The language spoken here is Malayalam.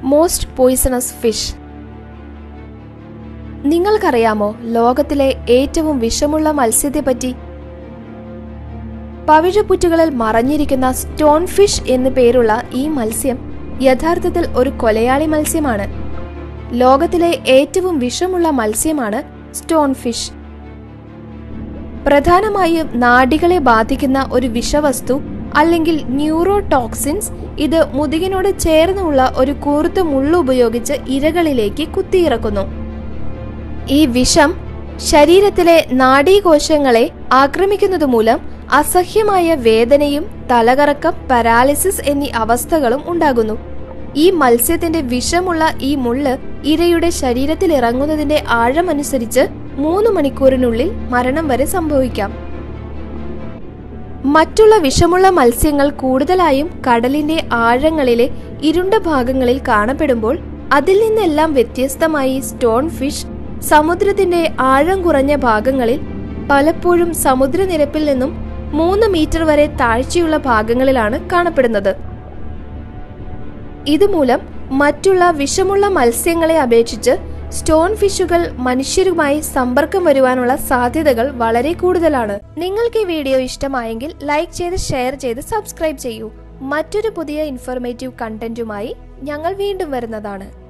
മോസ്റ്റ് പോയിസണസ് ഫിഷ് നിങ്ങൾക്കറിയാമോ ലോകത്തിലെ ഏറ്റവും വിഷമുള്ള മത്സ്യത്തെപ്പറ്റി പവിഴപ്പുറ്റുകളിൽ മറഞ്ഞിരിക്കുന്ന സ്റ്റോൺ ഫിഷ് എന്നു പേരുള്ള ഈ മത്സ്യം യഥാർത്ഥത്തിൽ ഒരു കൊലയാളി മത്സ്യമാണ് ലോകത്തിലെ ഏറ്റവും വിഷമുള്ള മത്സ്യമാണ് സ്റ്റോൺ ഫിഷ് പ്രധാനമായും നാഡികളെ ബാധിക്കുന്ന ഒരു വിഷവസ്തു അല്ലെങ്കിൽ ന്യൂറോടോക്സിൻസ് ഇത് മുതുകിനോട് ചേർന്നുള്ള ഒരു കൂർത്ത മുള്ളു ഉപയോഗിച്ച് ഇരകളിലേക്ക് കുത്തിയിറക്കുന്നു ഈ വിഷം ശരീരത്തിലെ നാഡീകോശങ്ങളെ ആക്രമിക്കുന്നത് മൂലം അസഹ്യമായ വേദനയും തലകറക്കം പാരാലിസിസ് എന്നീ അവസ്ഥകളും ഉണ്ടാകുന്നു ഈ മത്സ്യത്തിന്റെ വിഷമുള്ള ഈ മുള്ള് ഇരയുടെ ശരീരത്തിൽ ഇറങ്ങുന്നതിന്റെ ആഴമനുസരിച്ച് മൂന്ന് മണിക്കൂറിനുള്ളിൽ മരണം വരെ സംഭവിക്കാം മറ്റുള്ള വിഷമുള്ള മത്സ്യങ്ങൾ കൂടുതലായും കടലിന്റെ ആഴങ്ങളിലെ ഇരുണ്ട ഭാഗങ്ങളിൽ കാണപ്പെടുമ്പോൾ അതിൽ നിന്നെല്ലാം വ്യത്യസ്തമായി സ്റ്റോൺ ഫിഷ് സമുദ്രത്തിന്റെ ആഴം കുറഞ്ഞ ഭാഗങ്ങളിൽ പലപ്പോഴും സമുദ്രനിരപ്പിൽ നിന്നും മൂന്ന് മീറ്റർ വരെ താഴ്ചയുള്ള ഭാഗങ്ങളിലാണ് കാണപ്പെടുന്നത് ഇതുമൂലം മറ്റുള്ള വിഷമുള്ള മത്സ്യങ്ങളെ അപേക്ഷിച്ച് സ്റ്റോൺ ഫിഷുകൾ മനുഷ്യരുമായി സമ്പർക്കം വരുവാനുള്ള സാധ്യതകൾ വളരെ കൂടുതലാണ് നിങ്ങൾക്ക് ഈ വീഡിയോ ഇഷ്ടമായെങ്കിൽ ലൈക്ക് ചെയ്ത് ഷെയർ ചെയ്ത് സബ്സ്ക്രൈബ് ചെയ്യൂ മറ്റൊരു പുതിയ ഇൻഫോർമേറ്റീവ് കണ്ടന്റുമായി ഞങ്ങൾ വീണ്ടും വരുന്നതാണ്